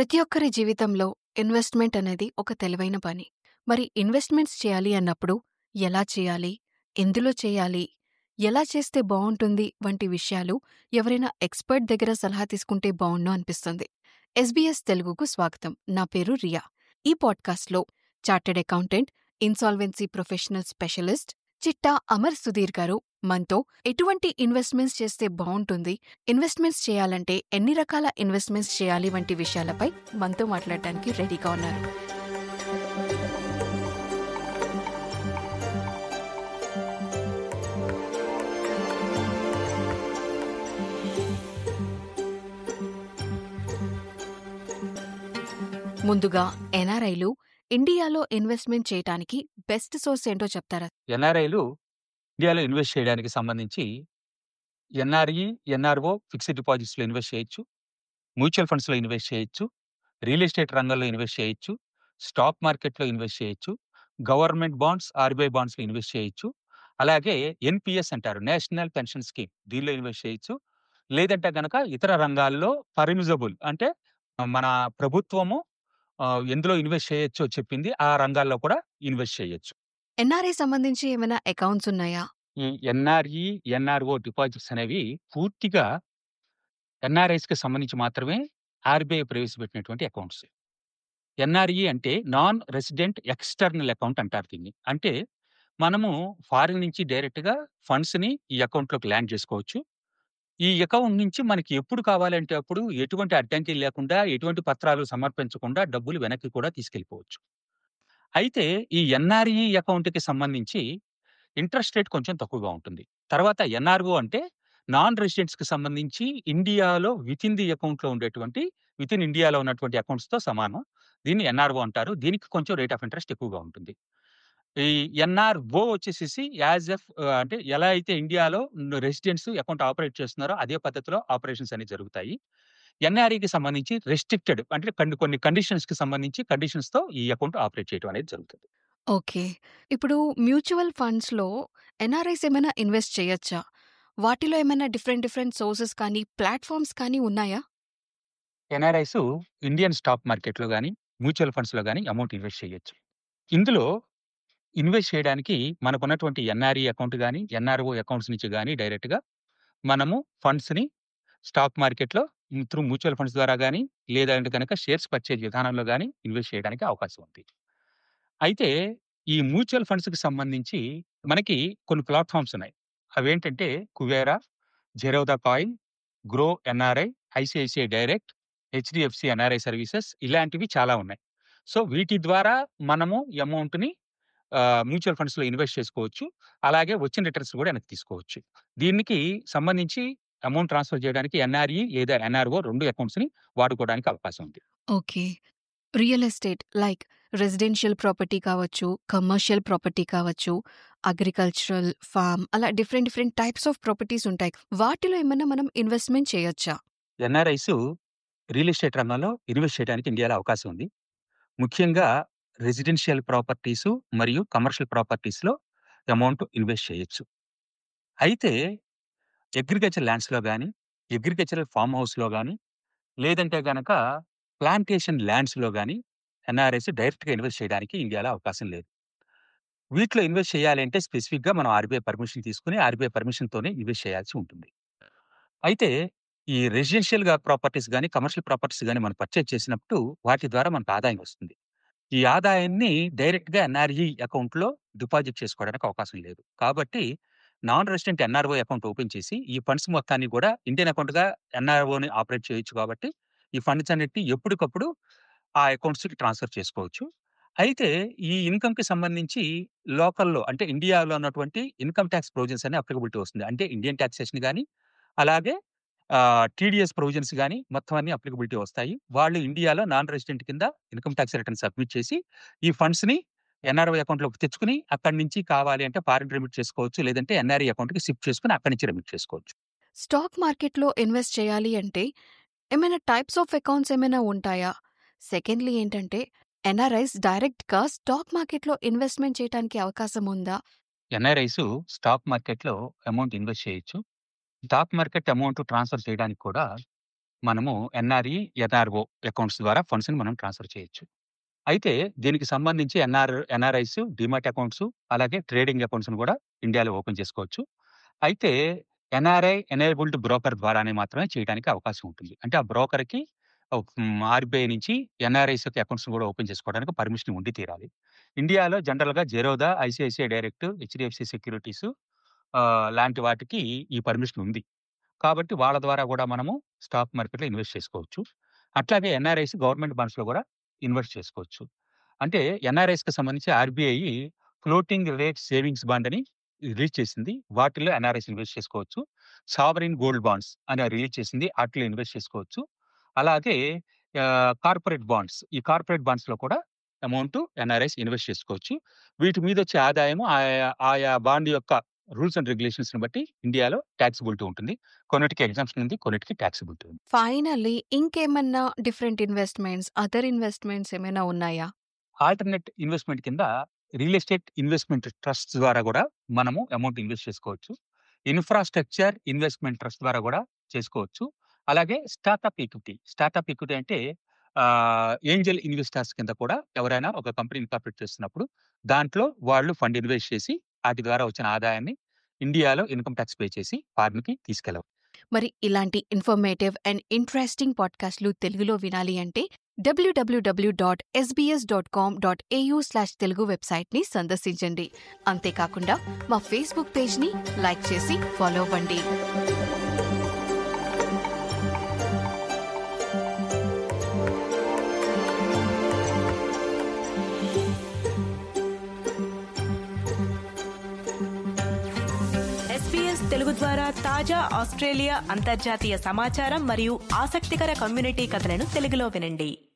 ప్రతి ఒక్కరి జీవితంలో ఇన్వెస్ట్‌మెంట్ అనేది ఒక తెలివైన పని. మరి ఇన్వెస్ట్‌మెంట్స్ చేయాలి అన్నప్పుడు ఎలా చేయాలి? ఎందులో చేయాలి? ఎలా చేస్తే బావుంటుంది? వంటి విషయాలు ఎవరైనా ఎక్స్‌పర్ట్ దగ్గర సలహా తీసుకుంటే బావుండు అనిపిస్తుంది. ఎస్‌బీఎస్ తెలుగుకు స్వాగతం. నా పేరు రియా. ఈ పాడ్‌కాస్ట్‌లో chartered accountant, insolvency professional specialist Chitta Amar Sudheer గారు మనతో ఎటువంటి ఇన్వెస్ట్‌మెంట్స్ చేస్తే బావుంటుంది? ఇన్వెస్ట్‌మెంట్స్ చేయాలంటే ఎన్ని రకాల ఇన్వెస్ట్‌మెంట్స్ చేయాలి? వంటి విషయాలపై మనతో మాట్లాడటానికి రెడీగా ఉన్నారు. ముందుగా ఎన్ఆర్ఐలు ఇండియాలో ఇన్వెస్ట్‌మెంట్ చేయటానికి బెస్ట్ సోర్స్ ఏంటో చెప్తారా? ఎన్ఆర్ఐలు ఇండియాలో ఇన్వెస్ట్ చేయడానికి సంబంధించి ఎన్ఆర్ఈ, ఎన్ఆర్ఓ ఫిక్స్డ్ డిపాజిట్స్‌లో ఇన్వెస్ట్ చేయొచ్చు. మ్యూచువల్ ఫండ్స్‌లో ఇన్వెస్ట్ చేయొచ్చు. రియల్ ఎస్టేట్ రంగంలో ఇన్వెస్ట్ చేయొచ్చు. స్టాక్ మార్కెట్‌లో ఇన్వెస్ట్ చేయొచ్చు. గవర్నమెంట్ బాండ్స్, ఆర్‌బీఐ బాండ్స్‌లో ఇన్వెస్ట్ చేయొచ్చు. అలాగే ఎన్‌పీఎస్ అంటారు. నేషనల్ పెన్షన్ స్కీమ్ దీనిలో ఇన్వెస్ట్ చేయొచ్చు. లేదంటే గనక ఇతర రంగాల్లో పర్మిజబుల్ అంటే మన ప్రభుత్వము ఆహ్, ఎందులో ఇన్వెస్ట్ చేయొచ్చో చెప్పింది ఆ రంగాల్లో కూడా ఇన్వెస్ట్ చేయొచ్చు. ఎన్ఆర్ఐ సంబంధించి ఏమైనా అకౌంట్స్ ఉన్నాయా? ఈ ఎన్ఆర్ఈ, ఎన్ఆర్ఓ డిపాజిట్స్ అనేవి పూర్తిగా ఎన్ఆర్ఐస్‌కి సంబంధించి మాత్రమే ఆర్‌బీఐ ప్రవేశపెట్టినటువంటి అకౌంట్స్. ఎన్ఆర్ఈ అంటే నాన్ రెసిడెంట్ ఎక్స్‌టర్నల్ అకౌంట్ అంటారు దీన్ని. అంటే మనము ఫారిన్ నుంచి డైరెక్ట్‌గా ఫండ్స్‌ని ఈ అకౌంట్‌లోకి ల్యాండ్ చేసుకోవచ్చు. ఈ అకౌంట్ నుంచి మనకి ఎప్పుడు కావాలంటే అప్పుడు ఎటువంటి అడ్డంకి లేకుండా, ఎటువంటి పత్రాలు సమర్పించకుండా డబ్బులు వెనక్కి కూడా తీసుకెళ్ళిపోవచ్చు. అయితే ఈ ఎన్ఆర్ఈ అకౌంట్‌కి సంబంధించి ఇంట్రెస్ట్ రేట్ కొంచెం తక్కువగా ఉంటుంది. తర్వాత ఎన్ఆర్ఓ అంటే నాన్ రెసిడెంట్స్‌కి సంబంధించి ఇండియాలో వితిన్ ది అకౌంట్‌లో ఉండేటువంటి వితిన్ ఇండియాలో ఉన్నటువంటి అకౌంట్స్‌తో సమానం. దీన్ని ఎన్ఆర్ఓ అంటారు. దీనికి కొంచెం రేట్ ఆఫ్ ఇంట్రెస్ట్ ఎక్కువగా ఉంటుంది. ఈ ఎన్ఆర్ఓ వచ్చేసేసి యాస్ ఎఫ్ ఆహ్, అంటే ఎలా అయితే ఇండియాలో రెసిడెంట్స్ అకౌంట్ ఆపరేట్ చేస్తున్నారో అదే పద్ధతిలో ఆపరేషన్స్ అనేవి జరుగుతాయి. ఎన్ఆర్ఈకి సంబంధించి రెస్ట్రిక్టెడ్ అంటే కొన్ని కొన్ని కండిషన్స్‌కి సంబంధించి కండిషన్స్‌తో ఈ అకౌంట్ ఆపరేట్ చేయడం అనేది జరుగుతుంది. ఓకే. ఇప్పుడు మ్యూచువల్ ఫండ్స్‌లో ఎన్ఆర్ఐస్ ఏమైనా ఇన్వెస్ట్ చేయొచ్చా? వాటిలో ఏమైనా డిఫరెంట్ డిఫరెంట్ సోర్సెస్ కానీ, ప్లాట్‌ఫార్మ్స్ కానీ ఉన్నాయా? ఎన్ఆర్ఐస్ ఇండియన్ స్టాక్ మార్కెట్‌లో గాని, మ్యూచువల్ ఫండ్స్‌లో గాని అమౌంట్ ఇన్వెస్ట్ చేయొచ్చు. ఇందులో ఇన్వెస్ట్ చేయడానికి మనకున్నటువంటి ఎన్ఆర్ఈ అకౌంట్ గాని, ఎన్ఆర్ఓ అకౌంట్స్ నుంచి గాని డైరెక్ట్‌గా మనము ఫండ్స్‌ని స్టాక్ మార్కెట్‌లో హ్మ్, త్రూ మ్యూచువల్ ఫండ్స్ ద్వారా గాని, లేదంటే గనక షేర్స్ పర్చేజ్ విధానంలో గాని ఇన్వెస్ట్ చేయడానికి అవకాశం ఉంది. అయితే ఈ మ్యూచువల్ ఫండ్స్‌కి సంబంధించి మనకి కొన్ని ప్లాట్‌ఫార్మ్స్ ఉన్నాయి. అవేంటంటే Kuvera, Zerodha coin, Groww NRI, ICICI direct, HDFC NRI services ఇలాంటివి చాలా ఉన్నాయి. సో వీటి ద్వారా మనము ఈ అమౌంట్‌ని ఆహ్, మ్యూచువల్ ఫండ్స్‌లో ఇన్వెస్ట్ చేసుకోవచ్చు. అలాగే వచ్చిన రిటర్న్స్ కూడా వెనక్కి తీసుకోవచ్చు. దీనికి సంబంధించి అమౌంట్ ట్రాన్స్‌ఫర్ చేయడానికి ఎన్ఆర్ఈ లేదా ఎన్ఆర్ఓ 2 అకౌంట్స్‌ని వాడుకోవడానికి అవకాశం ఉంది. Okay. Real estate like residential property కావచ్చు, కమర్షియల్ ప్రాపర్టీ కావచ్చు, అగ్రికల్చరల్, ఫార్మ్ అలా different different types of properties ఉంటాయి. వాటిలో ఏమన్నా మనం ఇన్వెస్ట్‌మెంట్ చేయొచ్చా? ఎన్ఆర్ఐస్ రియల్ ఎస్టేట్ రంగంలో ఇన్వెస్ట్ చేయడానికి ఇండియాలో అవకాశం ఉంది. ముఖ్యంగా రెసిడెన్షియల్ ప్రాపర్టీస్ మరియు కమర్షియల్ ప్రాపర్టీస్‌లో అమౌంట్ ఇన్వెస్ట్ చేయొచ్చు. అయితే అగ్రికల్చర్ ల్యాండ్స్‌లో గాని, అగ్రికల్చరల్ ఫార్మ్ హౌస్‌లో గాని, లేదంటే గనక ప్లాంటేషన్ ల్యాండ్స్‌లో గాని ఎన్ఆర్ఐస్ డైరెక్ట్‌గా ఇన్వెస్ట్ చేయడానికి ఇండియాలో అవకాశం లేదు. వీటిలో ఇన్వెస్ట్ చేయాలి అంటే స్పెసిఫిక్‌గా మనం ఆర్‌బీఐ పర్మిషన్ తీసుకొని ఆర్‌బీఐ పర్మిషన్‌తోనే ఇన్వెస్ట్ చేయాల్సి ఉంటుంది. అయితే ఈ రెసిడెన్షియల్‌గా ప్రాపర్టీస్ గాని, కమర్షియల్ ప్రాపర్టీస్ గాని మనం పర్చేజ్ చేసినప్పుడు వాటి ద్వారా మనకు ఆదాయం వస్తుంది. ఈ ఆదాయాన్ని డైరెక్ట్‌గా ఎన్ఆర్ఈ అకౌంట్‌లో డిపాజిట్ చేసుకోవడానికి అవకాశం లేదు. కాబట్టి non resident NRO account open చేసి ఈ ఫండ్స్ మొత్తాన్ని కూడా ఇండియన్ అకౌంట్‌గా ఎన్ఆర్ఓని ఆపరేట్ చేయొచ్చు కాబట్టి ఈ ఫండ్స్ అన్నిటిని ఎప్పటికప్పుడు ఆ అకౌంట్స్‌కి ట్రాన్స్‌ఫర్ చేసుకోవచ్చు. అయితే ఈ ఇన్‌కమ్‌కి సంబంధించి లోకల్‌లో అంటే ఇండియాలో ఉన్నటువంటి ఇన్‌కమ్ టాక్స్ ప్రొవిజన్స్ అన్ని అప్లికబిలిటీ వస్తుంది. అంటే ఇండియన్ టాక్సేషన్ గాని, అలాగే ఆహ్, టీడీఎస్ ప్రొవిజన్స్ గాని మొత్తం అన్ని అప్లికబిలిటీ వస్తాయి. వాళ్ళు ఇండియాలో నాన్ రెసిడెంట్ కింద ఇన్‌కమ్ టాక్స్ రిటర్న్ సబ్మిట్ చేసి ఈ ఫండ్స్‌ని ఎన్ఆర్ఓ అకౌంట్‌లోకి తెచ్చుకొని అక్కడి నుంచి కావాలి అంటే ఫారిన్ రెమిట్ చేసుకోవచ్చు. లేదంటే ఎన్ఆర్ఈ అకౌంట్‌కి షిఫ్ట్ చేసుకొని అక్కడి నుంచి రెమిట్ చేసుకోవచ్చు. స్టాక్ మార్కెట్‌లో ఇన్వెస్ట్ చేయాలి అంటే ఏమైనా టైప్స్ ఆఫ్ అకౌంట్స్ ఏమైనా ఉంటాయా? సెకండ్‌లీ ఏంటంటే ఎన్ఆర్ఐస్ డైరెక్ట్‌గా స్టాక్ మార్కెట్‌లో ఇన్వెస్ట్‌మెంట్ చేయటానికి అవకాశం ఉందా? ఎన్ఆర్ఐస్ స్టాక్ మార్కెట్‌లో అమౌంట్ ఇన్వెస్ట్ చేయొచ్చు. స్టాక్ మార్కెట్ అమౌంట్ ట్రాన్స్‌ఫర్ చేయడానికి కూడా మనము ఎన్ఆర్‌ఈ, ఎన్ఆర్‌ఓ అకౌంట్స్ ద్వారా ఫండ్స్‌ని మనం ట్రాన్స్‌ఫర్ చేయొచ్చు. అయితే దీనికి సంబంధించి ఎన్ఆర్ ఎన్ఆర్‌ఐస్ డీమాట్ అకౌంట్స్ అలాగే ట్రేడింగ్ అకౌంట్స్‌ని కూడా ఇండియాలో ఓపెన్ చేసుకోవచ్చు. అయితే ఎన్ఆర్ఐ ఎనేబుల్డ్ బ్రోకర్ ద్వారానే మాత్రమే చేయడానికి అవకాశం ఉంటుంది. అంటే ఆ బ్రోకర్‌కి ఆహ్, హ్మ్, ఆర్‌బీఐ నుంచి ఎన్ఆర్‌ఐస్ యొక్క అకౌంట్స్‌ని కూడా ఓపెన్ చేసుకోవడానికి పర్మిషన్ ఉండి తీరాలి. ఇండియాలో జనరల్‌గా Zerodha, ICICI direct, HDFC securities ah, లాంటి వాటికి ఈ పర్మిషన్ ఉంది. కాబట్టి వాళ్ళ ద్వారా కూడా మనము స్టాక్ మార్కెట్‌లో ఇన్వెస్ట్ చేసుకోవచ్చు. అట్లాగే ఎన్ఆర్‌ఐస్ గవర్నమెంట్ బాండ్స్‌లో కూడా ఇన్వెస్ట్ చేసుకోవచ్చు. అంటే ఎన్ఆర్‌ఐస్‌కి సంబంధించి RBI floating rate savings bond అని రిలీజ్ చేసింది. వాటిల్లో ఎన్ఆర్‌ఐస్ ఇన్వెస్ట్ చేసుకోవచ్చు. సావరిన్ గోల్డ్ బాండ్స్ అని రిలీజ్ చేసింది. ఆటిల్లో ఇన్వెస్ట్ చేసుకోవచ్చు. అలాగే ఆహ్, కార్పొరేట్ బాండ్స్ ఈ కార్పొరేట్ బాండ్స్‌లో కూడా అమౌంట్ ఎన్ఆర్‌ఐస్ ఇన్వెస్ట్ చేసుకోవచ్చు. వీటి మీదొచ్చే ఆదాయము ఆయా ఆయా బాండ్ యొక్క రూల్స్ అండ్ రెగ్యులేషన్స్‌ని బట్టి ఇండియాలో టాక్సబిలిటీ ఉంటుంది. కొన్నిటికి ఎగ్జామ్షన్ ఉంది. కొన్నిటికి టాక్సబిలిటీ ఉంది. ఫైనల్లీ ఇంకేమన్నా డిఫరెంట్ ఇన్వెస్ట్‌మెంట్స్, అదర్ ఇన్వెస్ట్‌మెంట్స్ ఏమైనా ఉన్నాయా? ఆల్టర్‌నేట్ ఇన్వెస్ట్‌మెంట్ కింద రియల్ ఎస్టేట్ ఇన్వెస్ట్‌మెంట్ ట్రస్ట్స్ ద్వారా కూడా మనము అమౌంట్ ఇన్వెస్ట్ చేసుకోవచ్చు. ఇన్‌ఫ్రాస్ట్రక్చర్ ఇన్వెస్ట్‌మెంట్ ట్రస్ట్ ద్వారా కూడా చేసుకోవచ్చు. అలాగే స్టార్టప్ ఈక్విటీ. స్టార్టప్ ఈక్విటీ అంటే ఆహ్, ఏంజెల్ ఇన్వెస్టర్స్ కింద కూడా ఎవరైనా ఒక కంపెనీ ఇన్కార్పొరేట్ చేస్తున్నప్పుడు దాంట్లో వాళ్ళు ఫండ్ ఇన్వెస్ట్ చేసి ఆటి ద్వారా వచ్చిన ఆదాయాన్ని ఇండియాలో ఇన్‌కమ్ టాక్స్ పే చేసి ఫారిన్‌కి తీసుకెళ్ళవచ్చు. మరి ఇలాంటి ఇన్ఫర్మేటివ్ అండ్ ఇంట్రెస్టింగ్ పాడ్‌కాస్ట్‌లు తెలుగులో వినాలి అంటే www.sbs.com.au/తెలుగు వెబ్‌సైట్‌ని సందర్శించండి. అంతేకాకుండా మా ఫేస్‌బుక్ పేజ్‌ని లైక్ చేసి ఫాలో అవ్వండి. ఎస్బీఎస్ తెలుగు ద్వారా తాజా ఆస్ట్రేలియా అంతర్జాతీయ సమాచారం మరియు ఆసక్తికర కమ్యూనిటీ కథలను తెలుగులో వినండి